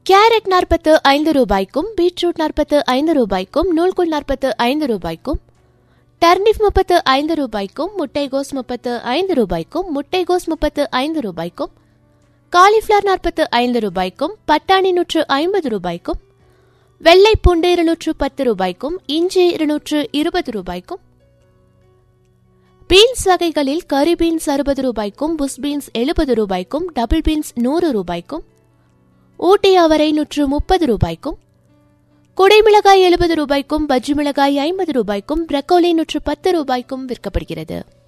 carrot நாற்பத்து ஐந்து ரூபாய்க்கும் பீட்ரூட் நாற்பத்து ஐந்து ரூபாய்க்கும் நூல்குள் நாற்பத்து ஐந்து ரூபாய்க்கும் டர்னிப் முப்பத்து ஐந்து ரூபாய்க்கும் முட்டைகோஸ் முப்பத்து ஐந்து ரூபாய்க்கும் முட்டைகோஸ் முப்பத்து ஐந்து ரூபாய்க்கும் காலிஃப்ளவர் நாற்பத்து ஐந்து ரூபாய்க்கும் பட்டாணி நூற்று ஐம்பது ரூபாய்க்கும் வெள்ளை பூண்டு இருநூற்று பத்து ரூபாய்க்கும் இஞ்சி இருநூற்று இருபது ரூபாய்க்கும் பீன்ஸ் வகைகளில் கரி பீன்ஸ் அறுபது ரூபாய்க்கும் புஷ் பீன்ஸ் எழுபது ரூபாய்க்கும் டபுள் பீன்ஸ் நூறு ரூபாய்க்கும் ஊட்டி அவரை நூற்று முப்பது ரூபாய்க்கும் குடைமிளகாய் எழுபது ரூபாய்க்கும் பஜ்ஜி மிளகாய் ஐம்பது ரூபாய்க்கும் பிரக்கோலி நூற்று பத்து ரூபாய்க்கும் விற்கப்படுகிறது